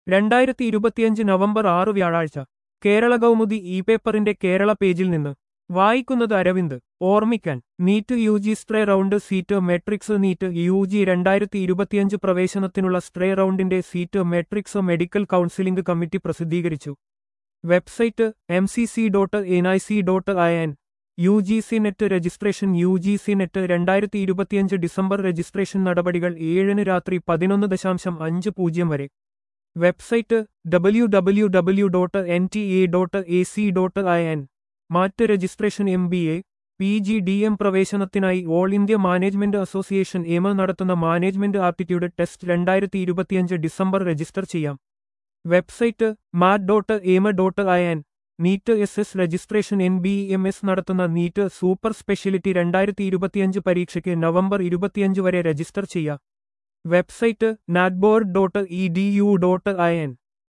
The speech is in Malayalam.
രണ്ടായിരത്തി ഇരുപത്തിയഞ്ച് നവംബർ ആറ് വ്യാഴാഴ്ച കേരള കൗമുദി ഇ പേപ്പറിന്റെ കേരള പേജിൽ നിന്ന് വായിക്കുന്നത് അരവിന്ദ് ഓർമ്മിക്കാൻ NEET U G stray round seat matrix NEET U G രണ്ടായിരത്തി ഇരുപത്തിയഞ്ച് പ്രവേശനത്തിനുള്ള സ്ട്രേ റൗണ്ടിന്റെ seat matrix medical counselling committee പ്രസിദ്ധീകരിച്ചു website M C C dot N I C dot I N U G C net registration U G C net രണ്ടായിരത്തി ഇരുപത്തിയഞ്ച് ഡിസംബർ രജിസ്ട്രേഷൻ നടപടികൾ ഏഴിന് രാത്രി പതിനൊന്ന് ദശാംശം അഞ്ച് പൂജ്യം വരെ website W W W dot N T A dot A C dot I N MAT registration M B A P G D M പ്രവേശനത്തിനായി all India management association AIMA നടത്തുന്ന മാനേജ്മെന്റ് ആപ്റ്റിറ്റ്യൂഡ് ടെസ്റ്റ് രണ്ടായിരത്തി ഇരുപത്തിയഞ്ച് ഡിസംബർ രജിസ്റ്റർ ചെയ്യാം website MAT dot AIMA dot I N NEET S S registration N B M S നടത്തുന്ന നീറ്റ് സൂപ്പർ സ്പെഷ്യലിറ്റി രണ്ടായിരത്തി ഇരുപത്തിയഞ്ച് പരീക്ഷയ്ക്ക് നവംബർ ഇരുപത്തിയഞ്ച് വരെ രജിസ്റ്റർ ചെയ്യാം website നാറ്റ്ബോർഡ് dot E D U dot I N